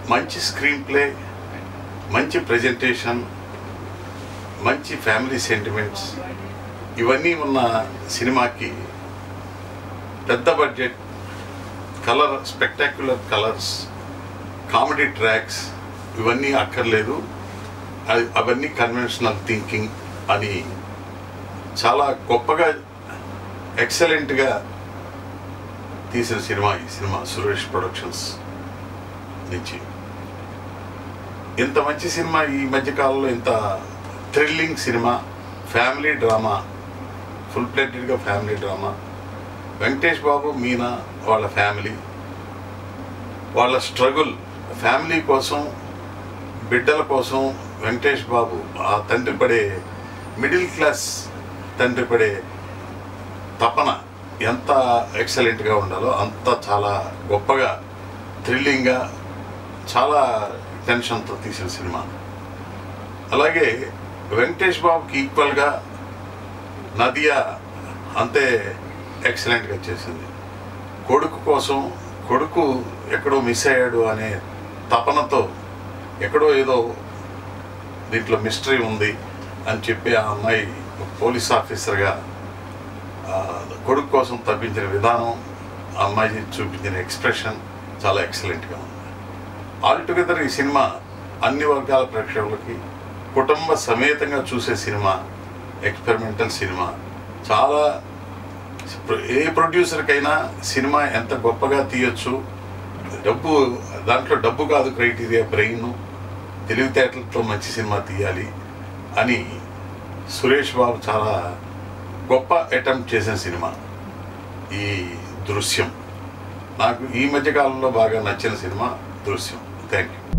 మంచి screenplay మంచి presentation మంచి ఫ్యామిలీ సెంటిమెంట్స్ ఇవన్నీ ఉన్న సినిమాకి పెద్ద budget colour spectacular colours comedy tracks ఇవన్నీ అక్కర్లేదు అవి- అవన్నీ కన్వెన్షనల్ థింకింగ్ అని చాలా గొప్పగా ఎక్సలెంట్గా తీసిన సినిమా ఈ సినిమా సురేష్ ప్రొడక్షన్స్ నుంచి ఇంత మంచి సినిమా ఈ మధ్యకాలంలో ఇంత thrilling cinema family drama full ప్లేటెడ్గా ఫ్యామిలీ డ్రామా వెంకటేష్ బాబు మీనా వాళ్ళ ఫ్యామిలీ వాళ్ళ స్ట్రగుల్ ఫ్యామిలీ కోసం బిడ్డల కోసం వెంకటేష్ బాబు ఆ తండ్రి పడే మిడిల్ క్లాస్ తండ్రి పడే తపన ఎంత ఎక్సలెంట్గా ఉండాలో అంత చాలా గొప్పగా థ్రిల్లింగ్గా చాలా టెన్షన్తో తీసిన సినిమా అలాగే వెంకటేష్ బాబుకి ఈక్వల్గా నదియా అంతే ఎక్సలెంట్గా చేసింది కొడుకు కోసం కొడుకు ఎక్కడో మిస్ అయ్యాడు అనే తపనతో ఎక్కడో ఏదో దీంట్లో మిస్టరీ ఉంది అని చెప్పి ఆ అమ్మాయి ఒక పోలీస్ ఆఫీసర్గా ఆ, కొడుకు కోసం తప్పించిన విధానం ఆ అమ్మాయి చూపించిన ఎక్స్ప్రెషన్ చాలా ఎక్సలెంట్గా ఉంది ఆల్టుగెదర్ ఈ సినిమా అన్ని వర్గాల ప్రేక్షకులకి కుటుంబ సమేతంగా చూసే సినిమా ఎక్స్పెరిమెంటల్ సినిమా చాలా ఏ ప్రొడ్యూసర్కైనా సినిమా ఎంత గొప్పగా తీయొచ్చు డబ్బు దాంట్లో డబ్బు కాదు క్రైటీరియా బ్రెయిన్ తెలివితేటలతో మంచి సినిమా తీయాలి అని సురేష్ బాబు చాలా గొప్ప అటెంప్ట్ చేసిన సినిమా ఈ దృశ్యం నాకు ఈ మధ్య కాలంలో బాగా నచ్చిన సినిమా దృశ్యం థ్యాంక్ యూ